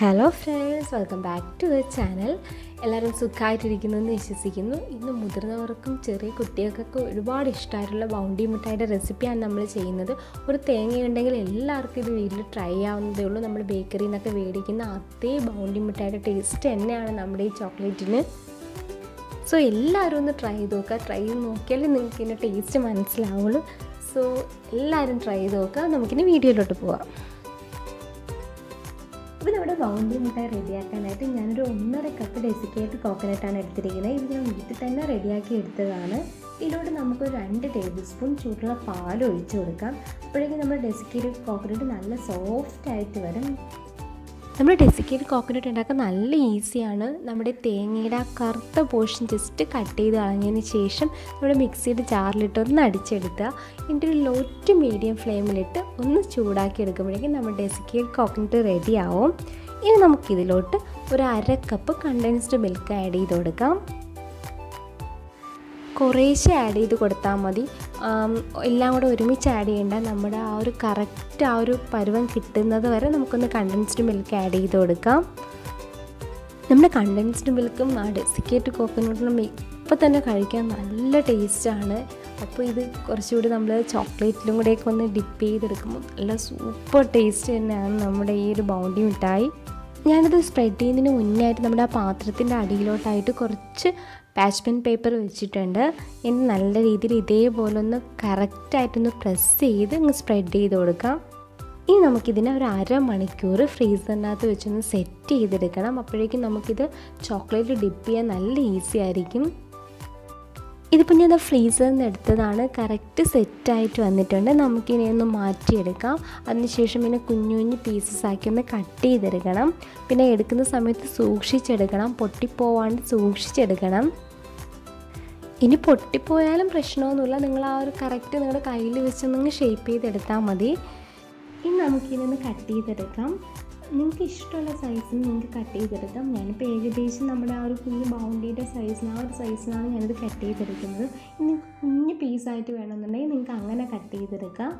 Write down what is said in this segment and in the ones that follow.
hello friends welcome back to the channel എല്ലാവരും സുഖമായിട്ടിരിക്കുന്നു എന്ന് വിശ്വസിക്കുന്നു ഇന്ന് മുതിർന്നവർക്കും ചെറിയ കുട്ടികൾക്കൊക്കെ ഒരുപാട് ഇഷ്ടമായിട്ടുള്ള ബൗണ്ടി മിഠായിയുടെ റെസിപ്പിയാണ് നമ്മൾ ചെയ്യുന്നത് ഒരു തേങ്ങയുണ്ടെങ്കിൽ എല്ലാവർക്കും ഇത് വീട്ടിൽ ട്രൈ ആവുന്നതേ ഉള്ളൂ നമ്മൾ ബേക്കറിയിൽ നിന്നൊക്കെ മേടിക്കുന്ന അതേ ബൗണ്ടി മിഠായിയുടെ ടേസ്റ്റ് തന്നെയാണ് നമ്മുടെ ഈ ചോക്ലേറ്റിന് സോ എല്ലാവരും ഒന്ന് ട്രൈ ചെയ്ത് നോക്കുക ട്രൈ ചെയ്ത് നോക്കിയാലേ നിങ്ങൾക്ക് ഇതിൻ്റെ ടേസ്റ്റ് മനസ്സിലാവുള്ളൂ സോ എല്ലാവരും ട്രൈ ചെയ്ത് നോക്കുക നമുക്കിനി വീഡിയോയിലോട്ട് പോവാം അപ്പോൾ നമ്മുടെ ബൗണ്ടി മിഠായി റെഡിയാക്കാനായിട്ട് ഞാനൊരു ഒന്നര കപ്പ് ഡെസിക്കേറ്റ് കോക്കനട്ടാണ് എടുത്തിരിക്കുന്നത് ഇത് ഞാൻ വീട്ടിൽ തന്നെ റെഡിയാക്കി എടുത്തതാണ് ഇതിലോട്ട് നമുക്ക് രണ്ട് ടേബിൾ സ്പൂൺ ചൂടുള്ള പാൽ ഒഴിച്ചു കൊടുക്കാം അപ്പോഴേക്കും നമ്മുടെ ഡെസിക്കേറ്റ് കോക്കനട്ട് നല്ല സോഫ്റ്റ് ആയിട്ട് വരും നമ്മൾ ഡെസിക്കേറ്റ് കോക്കനട്ട് ഉണ്ടാക്കാൻ നല്ല ഈസിയാണ് നമ്മുടെ തേങ്ങയുടെ ആ കറുത്ത പോർഷൻ ജസ്റ്റ് കട്ട് ചെയ്ത് കളഞ്ഞതിന് ശേഷം നമ്മുടെ മിക്സിയുടെ ജാറിലിട്ട് ഒന്ന് അടിച്ചെടുക്കുക ഇതിൻ്റെ ഒരു ലോ ടു മീഡിയം ഫ്ലെയിമിലിട്ട് ഒന്ന് ചൂടാക്കി എടുക്കുമ്പോഴേക്കും നമ്മുടെ ഡെസിക്കേറ്റ് കോക്കനട്ട് റെഡി ആവും ഇനി നമുക്കിതിലോട്ട് ഒരു അര കപ്പ് കണ്ടൻസ്ഡ് മിൽക്ക് ആഡ് ചെയ്ത് കൊടുക്കാം കുറേശ്ശെ ആഡ് ചെയ്ത് കൊടുത്താൽ മതി എല്ലാം കൂടെ ഒരുമിച്ച് ആഡ് ചെയ്യേണ്ട നമ്മുടെ ആ ഒരു കറക്റ്റ് ആ ഒരു പരുവം കിട്ടുന്നത് വരെ നമുക്കൊന്ന് കണ്ടൻസ്ഡ് മിൽക്ക് ആഡ് ചെയ്ത് കൊടുക്കാം നമ്മുടെ കണ്ടൻസ്ഡ് മിൽക്കും ആ ഡെസിക്കേറ്റ് കോക്കനട്ടും ഇപ്പം തന്നെ കഴിക്കാൻ നല്ല ടേസ്റ്റാണ് അപ്പോൾ ഇത് കുറച്ചുകൂടി നമ്മൾ ചോക്ലേറ്റിലും കൂടെയൊക്കെ ഒന്ന് ഡിപ്പ് ചെയ്തെടുക്കുമ്പോൾ നല്ല സൂപ്പർ ടേസ്റ്റ് തന്നെയാണ് നമ്മുടെ ഈ ഒരു ബൗണ്ടി മിഠായി ഞാനിത് സ്പ്രെഡ് ചെയ്യുന്നതിന് മുന്നായിട്ട് നമ്മുടെ ആ പാത്രത്തിൻ്റെ അടിയിലോട്ടായിട്ട് കുറച്ച് പാച്ച്മെൻ പേപ്പർ വെച്ചിട്ടുണ്ട് ഇനി നല്ല രീതിയിൽ ഇതേപോലെ ഒന്ന് കറക്റ്റായിട്ടൊന്ന് പ്രസ് ചെയ്ത് അങ്ങ് സ്പ്രെഡ് ചെയ്ത് കൊടുക്കാം ഇനി നമുക്കിതിനെ ഒരു അരമണിക്കൂർ ഫ്രീസറിനകത്ത് വെച്ചൊന്ന് സെറ്റ് ചെയ്തെടുക്കണം അപ്പോഴേക്കും നമുക്കിത് ചോക്ലേറ്റ് ഡിപ്പ് ചെയ്യാൻ നല്ല ഈസി ആയിരിക്കും ഇതിപ്പോൾ ഞാൻ ഫ്രീസറിൽ നിന്ന് എടുത്തതാണ് കറക്റ്റ് സെറ്റായിട്ട് വന്നിട്ടുണ്ട് നമുക്കിനി ഒന്ന് മാറ്റിയെടുക്കാം അതിനുശേഷം പിന്നെ കുഞ്ഞു കുഞ്ഞു പീസസ് ആക്കി ഒന്ന് കട്ട് ചെയ്തെടുക്കണം പിന്നെ എടുക്കുന്ന സമയത്ത് സൂക്ഷിച്ചെടുക്കണം പൊട്ടിപ്പോവാണ്ട് സൂക്ഷിച്ചെടുക്കണം ഇനി പൊട്ടിപ്പോയാലും പ്രശ്നമൊന്നുമില്ല നിങ്ങൾ ആ ഒരു കറക്റ്റ് നിങ്ങളുടെ കയ്യിൽ വെച്ചൊന്ന് ഷേപ്പ് ചെയ്തെടുത്താൽ മതി ഇനി നമുക്കിതൊന്ന് കട്ട് ചെയ്തെടുക്കാം നിങ്ങൾക്ക് ഇഷ്ടമുള്ള സൈസിന് നിങ്ങൾക്ക് കട്ട് ചെയ്തെടുക്കാം ഞാനിപ്പോൾ ഏകദേശം നമ്മുടെ ആ ഒരു കുഞ്ഞ് ബൗണ്ടിയുടെ സൈസിന് ആ ഒരു സൈസിനാണ് ഞാനിത് കട്ട് ചെയ്തെടുക്കുന്നത് ഇനി കുഞ്ഞ് പീസായിട്ട് വേണമെന്നുണ്ടെങ്കിൽ നിങ്ങൾക്ക് അങ്ങനെ കട്ട് ചെയ്തെടുക്കാം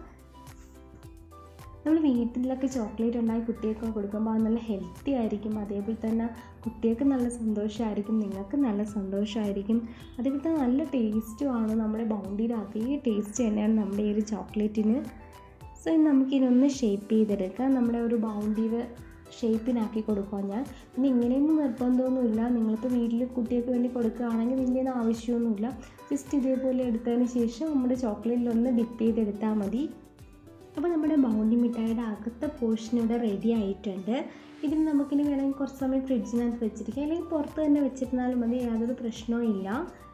നമ്മൾ വീട്ടിലൊക്കെ ചോക്ലേറ്റ് ഉണ്ടാക്കി കുട്ടികൾക്ക് കൊടുക്കുമ്പോൾ അത് നല്ല ഹെൽത്തി ആയിരിക്കും അതേപോലെ തന്നെ കുട്ടികൾക്ക് നല്ല സന്തോഷമായിരിക്കും നിങ്ങൾക്ക് നല്ല സന്തോഷമായിരിക്കും അതേപോലെ തന്നെ നല്ല ടേസ്റ്റുമാണ് നമ്മുടെ ബൗണ്ടിയുടെ അതേ ടേസ്റ്റ് തന്നെയാണ് നമ്മുടെ ഈ ഒരു ചോക്ലേറ്റിന് സോ ഇനി നമുക്കിതൊന്ന് ഷേപ്പ് ചെയ്തെടുക്കാം നമ്മുടെ ഒരു ബൗണ്ടിയുടെ ഷേപ്പിനാക്കി കൊടുക്കുക ഞാൻ പിന്നെ ഇങ്ങനെയൊന്നും നിർബന്ധമൊന്നുമില്ല നിങ്ങളിപ്പോൾ വീട്ടിൽ കുട്ടികൾക്ക് വേണ്ടി കൊടുക്കുകയാണെങ്കിൽ ഇതിൻ്റെ ഒന്നും ആവശ്യമൊന്നുമില്ല ജസ്റ്റ് ഇതേപോലെ എടുത്തതിന് ശേഷം നമ്മുടെ ചോക്ലേറ്റിലൊന്ന് ഡിപ്പ് ചെയ്തെടുത്താൽ മതി അപ്പോൾ നമ്മുടെ ബൗണ്ടി മിഠായിയുടെ അകത്തെ പോർഷൻ ഇവിടെ റെഡി ആയിട്ടുണ്ട് ഇതിന് നമുക്കിനി വേണമെങ്കിൽ കുറച്ച് സമയം ഫ്രിഡ്ജിനകത്ത് വെച്ചിരിക്കാം അല്ലെങ്കിൽ പുറത്ത് തന്നെ വെച്ചിരുന്നാലും മതി യാതൊരു പ്രശ്നവും ഇല്ല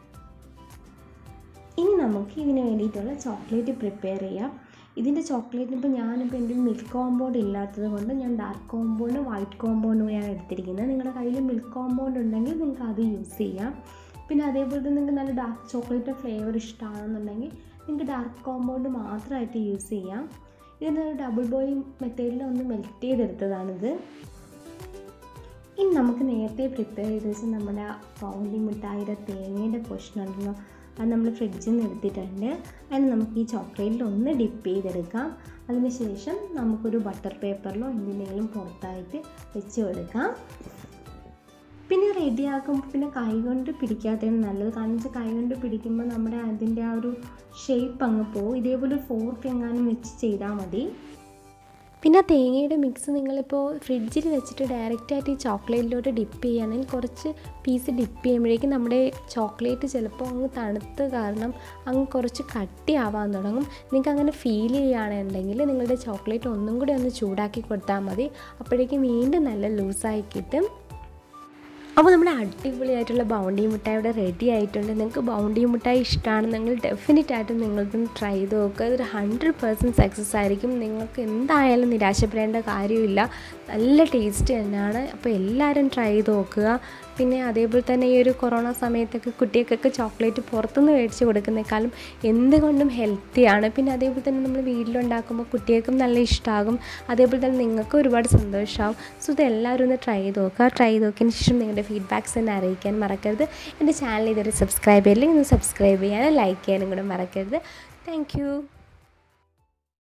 ഇനി നമുക്ക് ഇതിന് വേണ്ടിയിട്ടുള്ള ചോക്ലേറ്റ് പ്രിപ്പയർ ചെയ്യാം ഇതിൻ്റെ ചോക്ലേറ്റിന് ഇപ്പോൾ ഞാനിപ്പോൾ എൻ്റെ മിൽക്ക് കോമ്പൗണ്ട് ഇല്ലാത്തത് കൊണ്ട് ഞാൻ ഡാർക്ക് കോമ്പൗണ്ട് വൈറ്റ് കോമ്പൗണ്ട് കൂടിയാണ് എടുത്തിരിക്കുന്നത് നിങ്ങളുടെ കയ്യിൽ മിൽക്ക് കോമ്പൗണ്ട് ഉണ്ടെങ്കിൽ നിങ്ങൾക്ക് അത് യൂസ് ചെയ്യാം പിന്നെ അതേപോലെ തന്നെ നിങ്ങൾക്ക് നല്ല ഡാർക്ക് ചോക്ലേറ്റ് ഫ്ലേവർ ഇഷ്ടമാണെന്നുണ്ടെങ്കിൽ നിങ്ങൾക്ക് ഡാർക്ക് കോമ്പൗണ്ട് മാത്രമായിട്ട് യൂസ് ചെയ്യാം ഇതിന് ഡബിൾ ബോയിലിംഗ് മെത്തേഡിൽ ഒന്ന് മെൽറ്റ് ചെയ്തെടുത്തതാണിത് ഇനി നമുക്ക് നേരത്തെ പ്രിപ്പയർ ചെയ്ത് വെച്ച് നമ്മുടെ പൗണ്ടി മിഠായിയുടെ തേങ്ങയുടെ പോർഷൻ ഉണ്ടല്ലോ അത് നമ്മൾ ഫ്രിഡ്ജിൽ നിന്ന് എടുത്തിട്ടുണ്ട് അതിന് നമുക്ക് ഈ ചോക്ലേറ്റിൽ ഒന്ന് ഡിപ്പ് ചെയ്തെടുക്കാം അതിനുശേഷം നമുക്കൊരു ബട്ടർ പേപ്പറിലോ എന്തിനേലും പുറത്തായിട്ട് വെച്ച് കൊടുക്കാം പിന്നെ റെഡിയാക്കുമ്പോൾ പിന്നെ കൈ കൊണ്ട് പിടിക്കാത്തതാണ് നല്ലത് കാരണം വെച്ചാൽ കൈ കൊണ്ട് പിടിക്കുമ്പോൾ നമ്മുടെ അതിൻ്റെ ആ ഒരു ഷേപ്പ് അങ്ങ് പോകും ഇതേപോലെ ഫോർക്ക് എങ്ങാനും വെച്ച് ചെയ്താൽ മതി പിന്നെ തേങ്ങയുടെ മിക്സ് നിങ്ങളിപ്പോൾ ഫ്രിഡ്ജിൽ വെച്ചിട്ട് ഡയറക്റ്റായിട്ട് ഈ ചോക്ലേറ്റിലോട്ട് ഡിപ്പ് ചെയ്യുകയാണെങ്കിൽ കുറച്ച് പീസ് ഡിപ്പ് ചെയ്യുമ്പോഴേക്കും നമ്മുടെ ചോക്ലേറ്റ് ചിലപ്പോൾ അങ്ങ് തണുത്ത് കാരണം അങ്ങ് കുറച്ച് കട്ടിയാവാൻ തുടങ്ങും നിങ്ങൾക്ക് അങ്ങനെ ഫീൽ ചെയ്യുകയാണെന്നുണ്ടെങ്കിൽ നിങ്ങളുടെ ചോക്ലേറ്റ് ഒന്നും കൂടി ഒന്ന് ചൂടാക്കി കൊടുത്താൽ മതി അപ്പോഴേക്കും വീണ്ടും നല്ല ലൂസായി കിട്ടും അപ്പോൾ നമ്മുടെ അടിപൊളിയായിട്ടുള്ള ബൗണ്ടി മിഠായി ഇവിടെ റെഡി ആയിട്ടുണ്ട് നിങ്ങൾക്ക് ബൗണ്ടി മിഠായി ഇഷ്ടമാണെന്നെങ്കിൽ ഡെഫിനറ്റ് ആയിട്ടും നിങ്ങൾക്കൊന്ന് ട്രൈ ചെയ്ത് നോക്കുക ഇതൊരു ഹൺഡ്രഡ് പേഴ്സൻറ്റ് സക്സസ് ആയിരിക്കും നിങ്ങൾക്ക് എന്തായാലും നിരാശപ്പെടേണ്ട കാര്യമില്ല നല്ല ടേസ്റ്റ് തന്നെയാണ് അപ്പോൾ എല്ലാവരും ട്രൈ ചെയ്ത് നോക്കുക പിന്നെ അതേപോലെ തന്നെ ഈ ഒരു കൊറോണ സമയത്തൊക്കെ കുട്ടികൾക്കൊക്കെ ചോക്ലേറ്റ് പുറത്തുനിന്ന് മേടിച്ച് കൊടുക്കുന്നേക്കാളും എന്തുകൊണ്ടും ഹെൽത്തിയാണ് പിന്നെ അതേപോലെ തന്നെ നമ്മൾ വീട്ടിലുണ്ടാക്കുമ്പോൾ കുട്ടികൾക്കും നല്ല ഇഷ്ടമാകും അതേപോലെ തന്നെ നിങ്ങൾക്കും ഒരുപാട് സന്തോഷമാകും സോ ഇത് എല്ലാവരും ഒന്ന് ട്രൈ ചെയ്ത് നോക്കുക ട്രൈ ചെയ്ത് നോക്കിയതിന് ശേഷം നിങ്ങളുടെ ഫീഡ്ബാക്ക്സ് എന്നെ അറിയിക്കാൻ മറക്കരുത് എൻ്റെ ചാനൽ ഇതുവരെ സബ്സ്ക്രൈബ് ചെയ്യില്ലെങ്കിൽ ഒന്ന് സബ്സ്ക്രൈബ് ചെയ്യാനും ലൈക്ക് ചെയ്യാനും കൂടെ മറക്കരുത് താങ്ക്